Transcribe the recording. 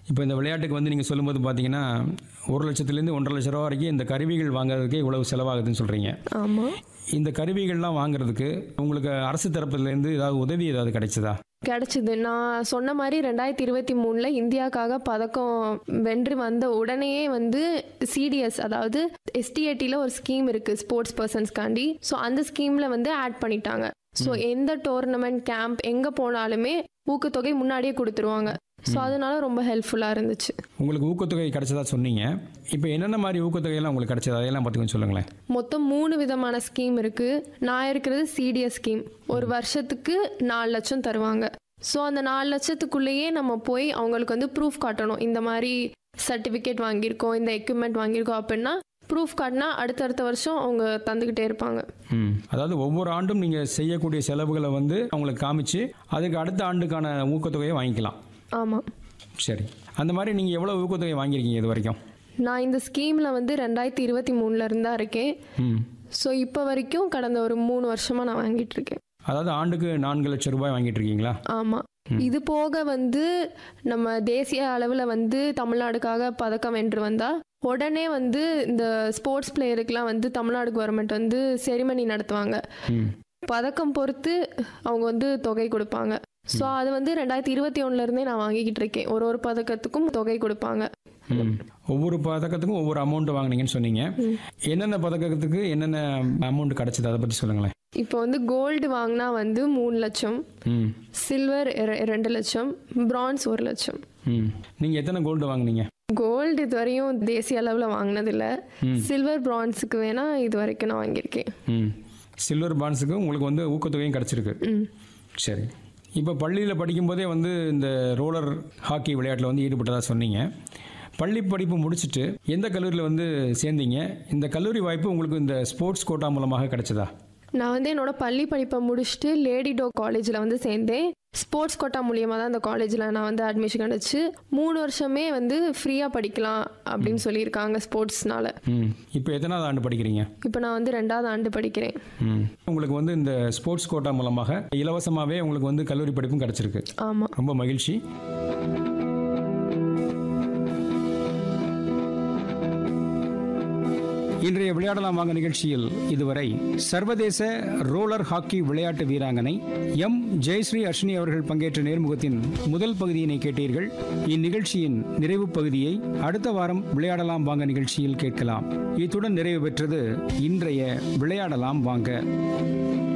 இப்போ இந்த விளையாட்டுக்கு வந்து நீங்கள் சொல்லும்போது பார்த்தீங்கன்னா ஒரு லட்சத்துலேருந்து ஒன்றரை லட்ச ரூபா வரைக்கும் இந்த கருவிகள் வாங்குறதுக்கே இவ்வளவு செலவாகுதுன்னு சொல்கிறீங்க ஆமாம் இந்த கருவிகள்லாம் வாங்குறதுக்கு உங்களுக்கு அரசு தரப்புலேருந்து ஏதாவது உதவி ஏதாவது கிடைச்சதா கிடைச்சிது நான் சொன்ன மாதிரி ரெண்டாயிரத்தி இருபத்தி மூணில் இந்தியாவுக்காக பதக்கம் வென்று வந்த உடனேயே வந்து சிடிஎஸ் அதாவது எஸ்டிஏடியில் ஒரு ஸ்கீம் இருக்குது ஸ்போர்ட்ஸ் பர்சன்ஸ்க்காண்டி ஸோ அந்த ஸ்கீமில் வந்து ஆட் பண்ணிட்டாங்க ஸோ எந்த டோர்னமெண்ட் கேம்ப் எங்கே போனாலுமே ஊக்கத்தொகை முன்னாடியே கொடுத்துருவாங்க ஸோ அதனால ரொம்ப ஹெல்ப்ஃபுல்லாக இருந்துச்சு உங்களுக்கு ஊக்கத்தொகை கிடைச்சதா சொன்னீங்க இப்போ என்னென்ன மாதிரி ஊக்கத்தொகையெல்லாம் உங்களுக்கு கிடைச்சதா அதையெல்லாம் பார்த்துக்கணும் சொல்லுங்களேன் மொத்தம் மூணு விதமான ஸ்கீம் இருக்கு நான் இருக்கிறது சிடிஎஸ் ஸ்கீம் ஒரு வருஷத்துக்கு நாலு லட்சம் தருவாங்க ஸோ அந்த நாலு லட்சத்துக்குள்ளேயே நம்ம போய் அவங்களுக்கு வந்து ப்ரூஃப் காட்டணும் இந்த மாதிரி சர்டிஃபிகேட் வாங்கியிருக்கோம் இந்த எக்யூப்மெண்ட் வாங்கியிருக்கோம் அப்படின்னா ப்ரூஃப் காட்டினா அடுத்தடுத்த வருஷம் அவங்க தந்துக்கிட்டே இருப்பாங்க ம் அதாவது ஒவ்வொரு ஆண்டும் நீங்கள் செய்யக்கூடிய செலவுகளை வந்து அவங்களுக்கு காமிச்சு அதுக்கு அடுத்த ஆண்டுக்கான ஊக்கத்தொகையை வாங்கிக்கலாம் ஆமாம் சரி அந்த மாதிரி நீங்கள் எவ்வளோ ஊக்கத்தொகை வாங்கியிருக்கீங்க இது வரைக்கும் நான் இந்த ஸ்கீமில் வந்து ரெண்டாயிரத்தி இருபத்தி மூணுல இருந்தா இருக்கேன் ம் ஸோ இப்போ வரைக்கும் கடந்த ஒரு மூணு வருஷமாக நான் வாங்கிட்டு இருக்கேன் அதாவது ஆண்டுக்கு நான்கு லட்சம் ரூபாய் வாங்கிட்டு இருக்கீங்களா ஆமாம் இது போக வந்து நம்ம தேசிய அளவில் வந்து தமிழ்நாடுக்காக பதக்கம் வென்று வந்தா உடனே வந்து இந்த ஸ்போர்ட்ஸ் பிளேயருக்குலாம் வந்து தமிழ்நாடு கவர்மெண்ட் வந்து செரிமனி நடத்துவாங்க ம் பதக்கம் பொறுத்து அவங்க வந்து தொகை கொடுப்பாங்க ஸோ அது வந்து ரெண்டாயிரத்தி இருபத்தி ஒன்றுலேருந்தே நான் வாங்கிக்கிட்டு இருக்கேன் ஒரு ஒரு பதக்கத்துக்கும் தொகை கொடுப்பாங்க ம். ஒவ்வொரு பதக்கத்துக்கும் ஒவ்வொரு அமௌண்ட் வாங்குனீங்கன்னு சொன்னீங்க என்னென்ன பதக்கத்துக்கு என்னென்ன அமௌண்ட் கிடைச்சது அதை பற்றி சொல்லுங்களேன் இப்போ வந்து கோல்டு வாங்கினா வந்து மூணு லட்சம் ம் சில்வர் ரெண்டு லட்சம் பிரான்ஸ் ஒரு லட்சம் ம் நீங்கள் எத்தனை கோல்டு வாங்குனீங்க கோல்டு இதுவரையும் தேசிய அளவில் வாங்கினதில்ல சில்வர் பிரான்ஸுக்கு வேணா இது வரைக்கும் நான் வாங்கியிருக்கேன் ம் சில்வர் பான்ஸுக்கு உங்களுக்கு வந்து ஊக்கத்தொகையும் கிடச்சிருக்கு ம் சரி இப்போ பள்ளியில் படிக்கும்போதே வந்து இந்த ரோலர் ஹாக்கி விளையாட்டில் வந்து ஈடுபட்டதாக சொன்னீங்க பள்ளி படிப்பு முடிச்சுட்டு எந்த கல்லூரியில் வந்து சேர்ந்தீங்க இந்த கல்லூரி வாய்ப்பு உங்களுக்கு இந்த ஸ்போர்ட்ஸ் கோட்டா மூலமாக கிடைச்சதா நான் வந்து என்னோட பள்ளி படிப்பை முடிச்சுட்டு லேடி டோ காலேஜில் வந்து சேர்ந்தேன் ஸ்போர்ட்ஸ் கோட்டா மூலியமாக தான் அந்த காலேஜில் நான் வந்து அட்மிஷன் கிடச்சி மூணு வருஷமே வந்து ஃப்ரீயாக படிக்கலாம் அப்படின்னு சொல்லியிருக்காங்க ஸ்போர்ட்ஸ்னால ம் இப்போ எத்தனாவது ஆண்டு படிக்கிறீங்க இப்போ நான் வந்து ரெண்டாவது ஆண்டு படிக்கிறேன் ம் உங்களுக்கு வந்து இந்த ஸ்போர்ட்ஸ் கோட்டா மூலமாக இலவசமாகவே உங்களுக்கு வந்து கல்லூரி படிப்பும் கிடச்சிருக்கு ஆமாம் ரொம்ப மகிழ்ச்சி இன்றைய விளையாடலாம் வாங்க நிகழ்ச்சியில் இதுவரை சர்வதேச ரோலர் ஹாக்கி விளையாட்டு வீராங்கனை எம் ஜெயஸ்ரீ அர்ஷினி அவர்கள் பங்கேற்ற நேர்முகத்தின் முதல் பகுதியினை கேட்டீர்கள் இந்நிகழ்ச்சியின் நிறைவு பகுதியை அடுத்த வாரம் விளையாடலாம் வாங்க நிகழ்ச்சியில் கேட்கலாம் இத்துடன் நிறைவு பெற்றது இன்றைய விளையாடலாம் வாங்க